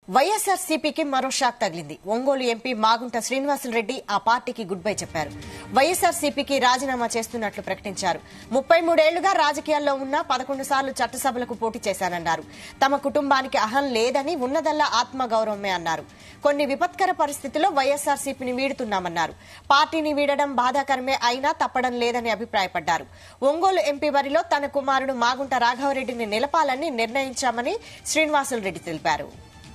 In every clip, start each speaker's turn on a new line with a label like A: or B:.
A: వైఎస్ఆర్ సిపికి మరో షాక్ తగిలింది ఒంగోలు ఎంపీ మాగుంట శ్రీనివాసులరెడ్డి ఆ పార్టీకి గుడ్ బై చెప్పారు వైఎస్ఆర్ సిపికి రాజీనామా చేస్తున్నట్లు ప్రకటించారు ముప్పై మూడేళ్లుగా రాజకీయాల్లో ఉన్న పదకొండు సార్లు చట్టసభలకు పోటీ చేశానన్నారు తమ కుటుంబానికి అహం లేదని ఉన్నదల్లా ఆత్మగౌరవమే అన్నారు కొన్ని విపత్కర పరిస్థితుల్లో వైఎస్ఆర్ సిపిని వీడుతున్నామన్నారు పార్టీని వీడడం బాధాకరమే అయినా తప్పడం లేదని అభిప్రాయపడ్డారు ఒంగోలు ఎంపీ బరిలో తన కుమారుడు మాగుంట రాఘవరెడ్డిని నిలపాలని నిర్ణయించామని శ్రీనివాసులరెడ్డి తెలిపారు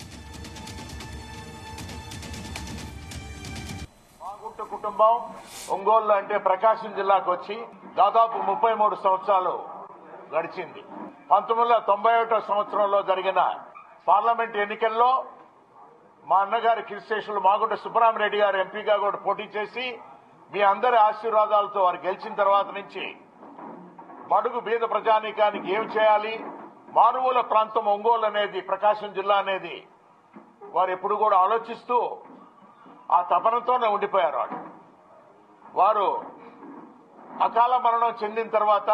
B: మాగుంట కుటుంబం ఒంగోలు అంటే ప్రకాశం జిల్లాకు వచ్చి దాదాపు ముప్పై మూడు సంవత్సరాలు గడిచింది పంతొమ్మిది వందల తొంభై ఒకటో సంవత్సరంలో జరిగిన పార్లమెంట్ ఎన్నికల్లో మా అన్నగారి కిరిశేషులు మాగుంట సుబ్బరామరెడ్డి గారు ఎంపీగా కూడా పోటీ చేసి మీ అందరి ఆశీర్వాదాలతో వారు గెలిచిన తర్వాత నుంచి బడుగు బీద ప్రజానీకానికి ఏం చేయాలి మారుమూల ప్రాంతం ఒంగోలు అనేది ప్రకాశం జిల్లా అనేది వారు ఎప్పుడు కూడా ఆలోచిస్తూ ఆ తపనతోనే ఉండిపోయారు వాళ్ళు వారు అకాల మరణం చెందిన తర్వాత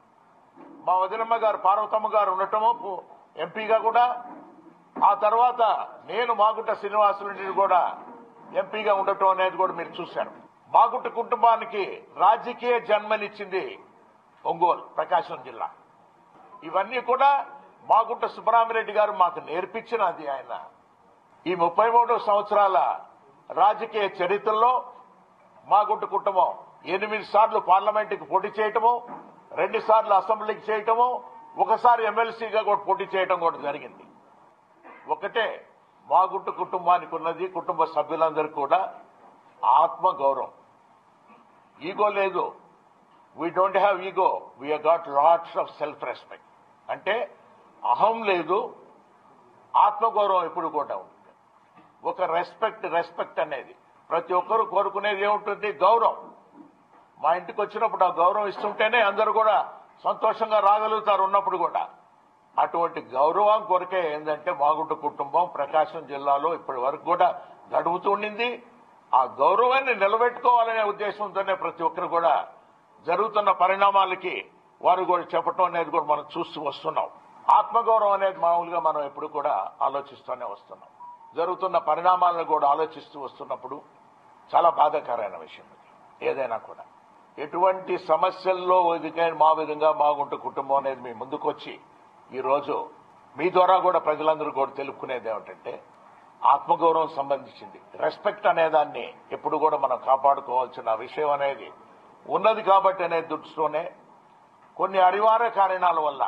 B: మా వదినమ్మ గారు పార్వతమ్మ గారు ఉండటము పు- ఎంపీగా కూడా ఆ తర్వాత నేను మాగుంట శ్రీనివాసులని కూడా ఎంపీగా ఉండటం అనేది కూడా మీరు చూశారు మాగుంట కుటుంబానికి రాజకీయ జన్మనిచ్చింది ఒంగోలు ప్రకాశం జిల్లా ఇవన్నీ కూడా మాగుంట సుబ్బరామిరెడ్డి గారు మాకు నేర్పించినది ఆయన ఈ ముప్పై మూడు సంవత్సరాల రాజకీయ చరిత్రలో మాగుంట కుటుంబం ఎనిమిది సార్లు పార్లమెంటుకి పోటీ చేయటము రెండు సార్లు అసెంబ్లీకి చేయటము ఒకసారి ఎమ్మెల్సీగా కూడా పోటీ చేయటం కూడా జరిగింది ఒకటే మాగుంట కుటుంబానికి ఉన్నది కుటుంబ సభ్యులందరూ కూడా ఆత్మ గౌరవం ఈగో లేదు we don't have ego we got lots of self respect అంటే అహం లేదు ఆత్మగౌరవం ఎప్పుడు కూడా ఉంటుంది ఒక రెస్పెక్ట్ రెస్పెక్ట్ అనేది ప్రతి ఒక్కరు కోరుకునేది ఏముంటుంది గౌరవం మా ఇంటికి వచ్చినప్పుడు ఆ గౌరవం ఇస్తుంటేనే అందరూ కూడా సంతోషంగా రాగలుగుతారు ఉన్నప్పుడు కూడా అటువంటి గౌరవం కొరకే ఏంటంటే మాగుంట కుటుంబం ప్రకాశం జిల్లాలో ఇప్పటి వరకు కూడా గడుపుతూ ఉండింది ఆ గౌరవాన్ని నిలబెట్టుకోవాలనే ఉద్దేశంతోనే ప్రతి ఒక్కరు కూడా జరుగుతున్న పరిణామాలకి వారు కూడా చెప్పటం అనేది కూడా మనం చూస్తూ వస్తున్నాం ఆత్మగౌరవం అనేది మామూలుగా మనం ఎప్పుడు కూడా ఆలోచిస్తూనే వస్తున్నాం జరుగుతున్న పరిణామాలను కూడా ఆలోచిస్తూ వస్తున్నప్పుడు చాలా బాధాకరమైన విషయం ఇది ఏదైనా కూడా ఎటువంటి సమస్యల్లో ఎదుకైన మా విధంగా మాగుంట కుటుంబం అనేది మీ ముందుకొచ్చి ఈ రోజు మీ ద్వారా కూడా ప్రజలందరూ కూడా తెలుపుకునేది ఏమిటంటే ఆత్మగౌరవం సంబంధించింది రెస్పెక్ట్ అనేదాన్ని ఎప్పుడు కూడా మనం కాపాడుకోవాల్సిన విషయం అనేది ఉన్నది కాబట్టి అనే దృష్టితోనే కొన్ని అనివార్య కారణాల వల్ల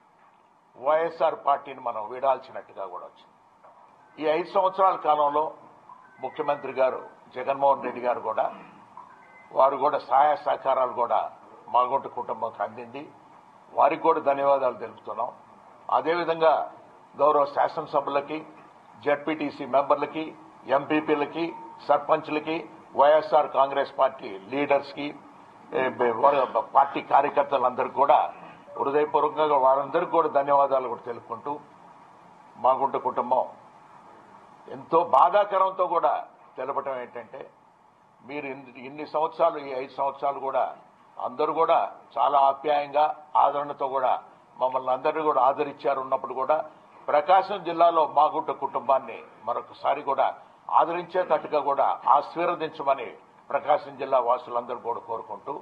B: వైఎస్ఆర్ పార్టీని మనం వీడాల్సినట్టుగా కూడా వచ్చింది ఈ ఐదు సంవత్సరాల కాలంలో ముఖ్యమంత్రి గారు జగన్మోహన్ రెడ్డి గారు కూడా వారు కూడా సహాయ సహకారాలు కూడా మాగుంట కుటుంబంకి అందింది వారికి కూడా ధన్యవాదాలు తెలుపుతున్నాం అదేవిధంగా గౌరవ శాసనసభ్యులకి జడ్పీటీసీ మెంబర్లకి ఎంపీపీలకి సర్పంచ్లకి వైఎస్ఆర్ కాంగ్రెస్ పార్టీ లీడర్స్ కి ఏ, బె- వారి పార్టీ కార్యకర్తలందరికీ కూడా హృదయపూర్వకంగా వారందరికీ కూడా ధన్యవాదాలు కూడా తెలుపుకుంటూ మాగుంట కుటుంబం ఎంతో బాధాకరంతో కూడా తెలపటం ఏంటంటే మీరు ఇన్ని- ఇన్ని సంవత్సరాలు ఈ ఐదు సంవత్సరాలు కూడా అందరూ కూడా చాలా ఆప్యాయంగా ఆదరణతో కూడా మమ్మల్ని అందరినీ కూడా ఆదరించారు ఉన్నప్పుడు కూడా ప్రకాశం జిల్లాలో మాగుంట కుటుంబాన్ని మరొకసారి కూడా ఆదరించేటట్టుగా కూడా ఆశీర్వదించమని ప్రకాశం జిల్లా వాసులందరూ కూడా కోరుకుంటూ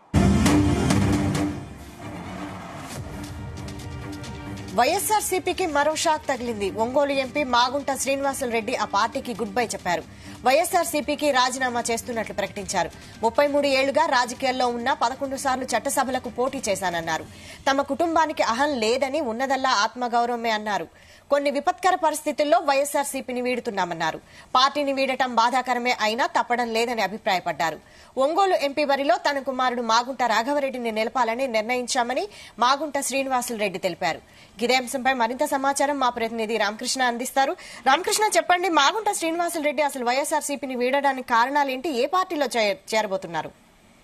A: వైఎస్ఆర్ సిపికి మరో షాక్ తగిలింది ఒంగోలు ఎంపీ మాగుంట శ్రీనివాసులరెడ్డి ఆ పార్టీకి గుడ్ బై చెప్పారు వైఎస్ఆర్ సిపికి రాజీనామా చేస్తున్నట్లు ప్రకటించారు ముప్పై మూడు ఏళ్లుగా రాజకీయాల్లో ఉన్న పదకొండు సార్లు చట్టసభలకు పోటీ చేశానన్నారు తమ కుటుంబానికి అహం లేదని ఉన్నదల్లా ఆత్మగౌరవమే అన్నారు కొన్ని విపత్కర పరిస్థితుల్లో వైఎస్ఆర్ సిపిని వీడుతున్నామన్నారు పార్టీని వీడటం బాధాకరమే అయినా తప్పడం లేదని అభిప్రాయపడ్డారు ఒంగోలు ఎంపీ బరిలో తన కుమారుడు మాగుంట రాఘవరెడ్డిని నిలపాలని నిర్ణయించామని మాగుంట శ్రీనివాసులరెడ్డి తెలిపారు ఇదే అంశంపై మరింత సమాచారం మా ప్రతినిధి రామకృష్ణ అందిస్తారు రామకృష్ణ చెప్పండి మాగుంట శ్రీనివాసులరెడ్డి అసలు వైఎస్ఆర్ సిపిని వీడడానికి కారణాలేంటి ఏ పార్టీలో చే- చేరబోతున్నారు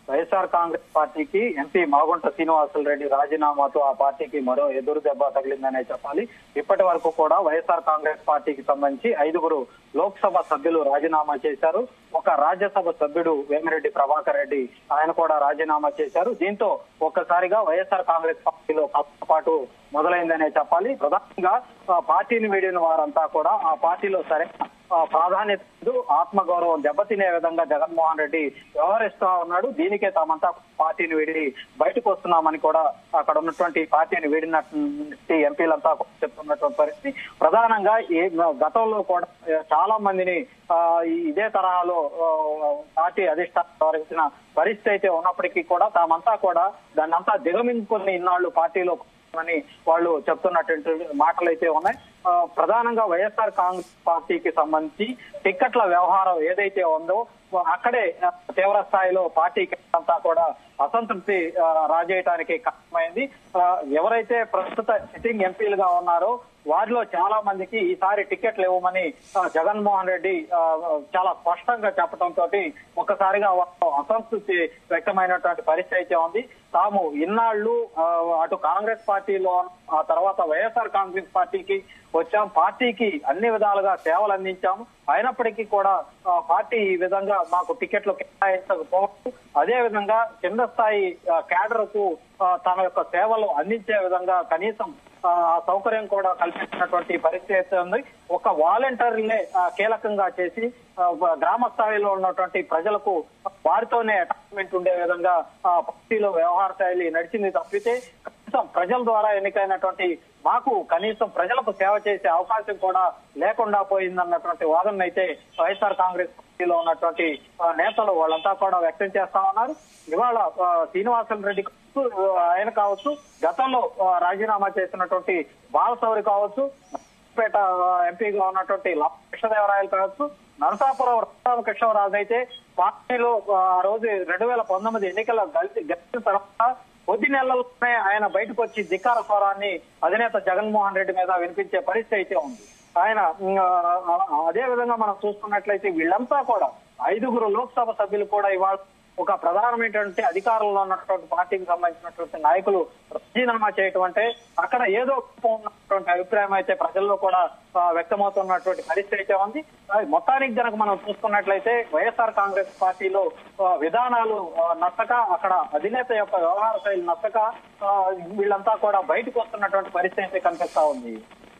C: వైఎస్ఆర్ కాంగ్రెస్ పార్టీకి ఎంపీ మాగుంట శ్రీనివాసులు రెడ్డి రాజీనామాతో ఆ పార్టీకి మరో ఎదురు దెబ్బ తగిలిందనే చెప్పాలి ఇప్పటి వరకు కూడా వైఎస్ఆర్ కాంగ్రెస్ పార్టీకి సంబంధించి ఐదుగురు లోక్సభ సభ్యులు రాజీనామా చేశారు ఒక రాజ్యసభ సభ్యుడు వేమిరెడ్డి ప్రభాకర్ రెడ్డి ఆయన కూడా రాజీనామా చేశారు దీంతో ఒక్కసారిగా వైఎస్ఆర్ కాంగ్రెస్ పార్టీలో పాటు మొదలైందనే చెప్పాలి ప్రధానంగా ఆ, పార్టీని వీడిన వారంతా కూడా ఆ పార్టీలో సరైన ఆ, ప్రాధాన్యత లేదు. ఆత్మగౌరవం దెబ్బతినే విధంగా జగన్మోహన్ రెడ్డి వ్యవహరిస్తా ఉన్నాడు దీనికే తామంతా పార్టీని వీడి బయటకు వస్తున్నామని కూడా అక్కడ ఉన్నటువంటి పార్టీని వీడినటువంటి ఎంపీలంతా చెప్తున్నటువంటి పరిస్థితి ప్రధానంగా ఏ గతంలో కూడా చాలా మందిని ఆ, ఈ- ఇదే తరహాలో ఆ, పార్టీ అధిష్టానం వ్యవహరించిన పరిస్థితి అయితే ఉన్నప్పటికీ కూడా తామంతా కూడా దాన్ని అంతా దిగమించుకుని ఇన్నాళ్ళు పార్టీలో అని వాళ్ళు చెప్తున్నటువంటి మాటలు అయితే ఉన్నాయి ఆ, ప్రధానంగా వైఎస్ఆర్ కాంగ్రెస్ పార్టీకి సంబంధించి టిక్కెట్ల వ్యవహారం ఏదైతే ఉందో అక్కడే ఆ, తీవ్ర స్థాయిలో పార్టీకి అంతా కూడా అసంతృప్తి ఆ, రాజేయటానికి కారణమైంది ఆ, ఎవరైతే ప్రస్తుత సిట్టింగ్ ఎంపీలుగా ఉన్నారో వారిలో చాలా మందికి ఈసారి టికెట్లు ఇవ్వమని ఆ, జగన్మోహన్ రెడ్డి ఆ, చాలా స్పష్టంగా చెప్పడంతో ఒక్కసారిగా వాళ్ళు అసంతృప్తి వ్యక్తమైనటువంటి పరిస్థితి అయితే ఉంది తాము ఇన్నాళ్లు ఆ, అటు కాంగ్రెస్ పార్టీలో ఆ తర్వాత వైఎస్ఆర్ కాంగ్రెస్ పార్టీకి వచ్చాం పార్టీకి అన్ని విధాలుగా సేవలు అందించాము అయినప్పటికీ కూడా ఆ, పార్టీ ఈ విధంగా మాకు టికెట్లు కేటాయించకపోవచ్చు అదే విధంగా కింద స్థాయి క్యాడర్ కు తమ యొక్క సేవలు అందించే విధంగా కనీసం ఆ ఆ సౌకర్యం కూడా కల్పించినటువంటి పరిస్థితి అయితే ఉంది ఒక వాలంటీర్లే ఆ, కీలకంగా చేసి ఆ, గ్రామ స్థాయిలో ఉన్నటువంటి ప్రజలకు వారితోనే అటాచ్మెంట్ ఉండే విధంగా ఆ పార్టీలో వ్యవహార శైలి నడిచింది తప్పితే కనీసం ప్రజల ద్వారా ఎన్నికైనటువంటి మాకు కనీసం ప్రజలకు సేవ చేసే అవకాశం కూడా లేకుండా పోయిందన్నటువంటి వాదన అయితే వైఎస్ఆర్ కాంగ్రెస్ పార్టీలో ఉన్నటువంటి ఆ, నేతలు వాళ్ళంతా కూడా వ్యక్తం చేస్తా ఉన్నారు ఇవాళ ఆ, శ్రీనివాసన్ రెడ్డి కావచ్చు, ఆయన కావచ్చు గతంలో ఆ, రాజీనామా చేసినటువంటి బాలసౌరి కావచ్చు పేట ఎంపీగా ఉన్నటువంటి కృష్ణదేవరాయలు కావచ్చు నరసాపురం రామకృష్ణరాజు అయితే పార్టీలో ఆ రోజు రెండు వేల పంతొమ్మిది ఎన్నికల గెలిచి గెలిచిన తర్వాత కొద్ది నెలల్లోనే ఆయన బయటకు వచ్చి ధిక్కార స్వరాన్ని అధినేత జగన్మోహన్ రెడ్డి మీద వినిపించే పరిస్థితి అయితే ఉంది ఆయన ఉమ్, ఆ, అదే విధంగా మనం చూసుకున్నట్లయితే వీళ్ళంతా కూడా ఐదుగురు లోక్సభ సభ్యులు కూడా ఇవాళ ఒక ప్రధానమైనటువంటి అధికారంలో ఉన్నటువంటి పార్టీకి సంబంధించినటువంటి నాయకులు రాజీనామా చేయటం అంటే అక్కడ ఏదో లోపం ఉన్నటువంటి అభిప్రాయం అయితే ప్రజల్లో కూడా ఆ, వ్యక్తమవుతున్నటువంటి పరిస్థితి అయితే ఉంది ఆ, మొత్తానికి కనుక మనం చూసుకున్నట్లయితే వైఎస్ఆర్ కాంగ్రెస్ పార్టీలో ఆ, విధానాలు ఆ, నచ్చక అక్కడ అధినేత యొక్క వ్యవహార శైలి నచ్చక ఆ, వీళ్ళంతా కూడా బయటకు వస్తున్నటువంటి పరిస్థితి అయితే కనిపిస్తా ఉంది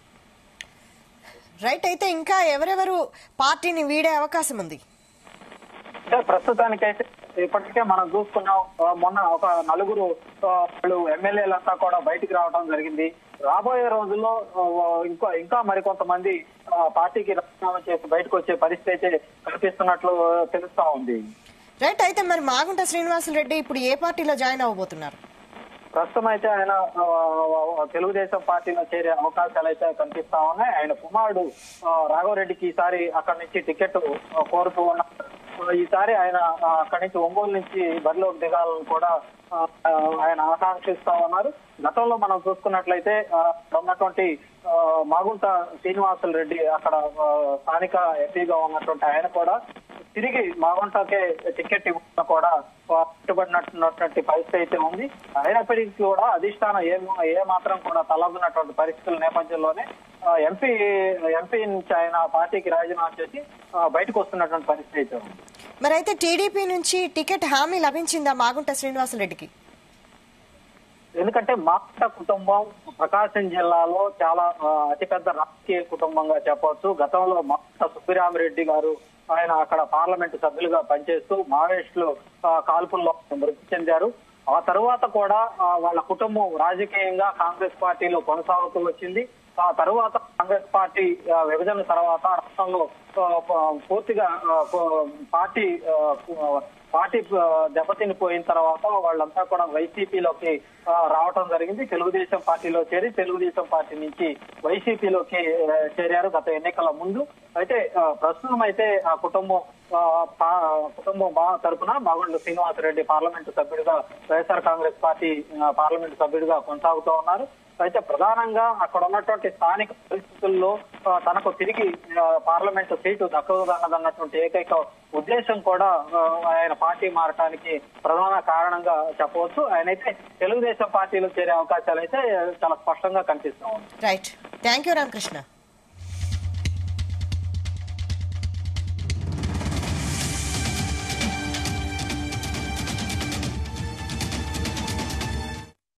A: రైట్ అయితే ఇంకా ఎవరెవరు పార్టీని వీడే అవకాశం ఉంది
C: అంటే ప్రస్తుతానికైతే ఇప్పటికే మనం చూసుకున్నాం ఆ, మొన్న ఒక నలుగురు ఆ, వాళ్ళు ఎమ్మెల్యేలంతా కూడా బయటికి రావడం జరిగింది రాబోయే రోజుల్లో ఆ, ఇంకా ఇంకా మరికొంతమంది ఆ, పార్టీకి రాజీనామా చేసి బయటకు వచ్చే పరిస్థితి అయితే కనిపిస్తున్నట్లు తెలుస్తా ఉంది
A: రైట్ అయితే మరి మాగుంట శ్రీనివాసులు రెడ్డి ఇప్పుడు ఏ పార్టీలో జాయిన్ అవ్వబోతున్నారు
C: ప్రస్తుతం అయితే ఆయన ఆ, తెలుగుదేశం పార్టీలో చేరే అవకాశాలు అయితే కనిపిస్తా ఉన్నాయి ఆయన కుమారుడు ఆ, రాఘవరెడ్డికి ఈసారి అక్కడి నుంచి టికెట్ ఆ, కోరుతూ ఉన్నారు ఈసారి ఆయన ఆ, అక్కడి నుంచి ఒంగోలు నుంచి బరిలోకి దిగాలని కూడా ఆ, ఆ, ఆయన ఆకాంక్షిస్తా ఉన్నారు గతంలో మనం చూసుకున్నట్లయితే ఆ, అక్కడ ఉన్నటువంటి ఆ, మాగుంట శ్రీనివాసులు రెడ్డి అక్కడ ఆ, స్థానిక ఎంపీగా ఉన్నటువంటి ఆయన కూడా తిరిగి మాగుంటకే టికెట్ ఇవ్వడం కూడా పట్టుబడినటువంటి పరిస్థితి అయితే ఉంది అయినప్పటికీ కూడా అధిష్టానం ఏ ఏ మాత్రం కూడా తలబినటువంటి పరిస్థితుల నేపథ్యంలోనే ఆ, ఎంపీ ఎంపీ నుంచి ఆయన పార్టీకి రాజీనామా చేసి ఆ, బయటకు వస్తున్నటువంటి పరిస్థితి అయితే ఉంది
A: మరి అయితే టీడీపీ నుంచి టికెట్ హామీ లభించిందా మాగుంట శ్రీనివాసులు రెడ్డికి
C: ఎందుకంటే మాట కుటుంబం ప్రకాశం జిల్లాలో చాలా ఆ, అతిపెద్ద రాజకీయ కుటుంబంగా చెప్పవచ్చు గతంలో మాట సుబ్బిరామిరెడ్డి గారు ఆయన అక్కడ పార్లమెంటు సభ్యులుగా పనిచేస్తూ మావోయిస్టులు ఆ, కాల్పుల్లో మృతి చెందారు ఆ తరువాత కూడా ఆ, వాళ్ళ కుటుంబం రాజకీయంగా కాంగ్రెస్ పార్టీలో కొనసాగుతూ వచ్చింది ఆ తరువాత కాంగ్రెస్ పార్టీ ఆ, విభజన తర్వాత రాష్ట్రంలో ఆ, ప- పూర్తిగా ఆ, ప- పార్టీ ఆ, పార్టీ ఆ, దెబ్బతిని పోయిన తర్వాత వాళ్ళంతా కూడా వైసీపీలోకి ఆ, రావటం జరిగింది తెలుగుదేశం పార్టీలో చేరి తెలుగుదేశం పార్టీ నుంచి వైసీపీలోకి ఆ, చేరారు గత ఎన్నికల ముందు అయితే ఆ, ప్రస్తుతం అయితే ఆ కుటుంబం ఆ, పా- కుటుంబం మా తరపున మాగుండ్ల శ్రీనివాసరెడ్డి పార్లమెంటు సభ్యుడిగా వైఎస్ఆర్ కాంగ్రెస్ పార్టీ ఆ, పార్లమెంటు సభ్యుడిగా కొనసాగుతూ ఉన్నారు అయితే ప్రధానంగా అక్కడ ఉన్నటువంటి స్థానిక పరిస్థితుల్లో ఆ, తనకు తిరిగి ఆ, పార్లమెంటు సీటు దక్కదన్నటువంటి ఏకైక ఉద్దేశం కూడా ఆ, ఆయన పార్టీ మారటానికి ప్రధాన కారణంగా చెప్పవచ్చు ఆయన అయితే తెలుగుదేశం పార్టీలో చేరే అవకాశాలు అయితే చాలా స్పష్టంగా కనిపిస్తా ఉన్నాయి
A: రైట్ థ్యాంక్ యూ రామకృష్ణ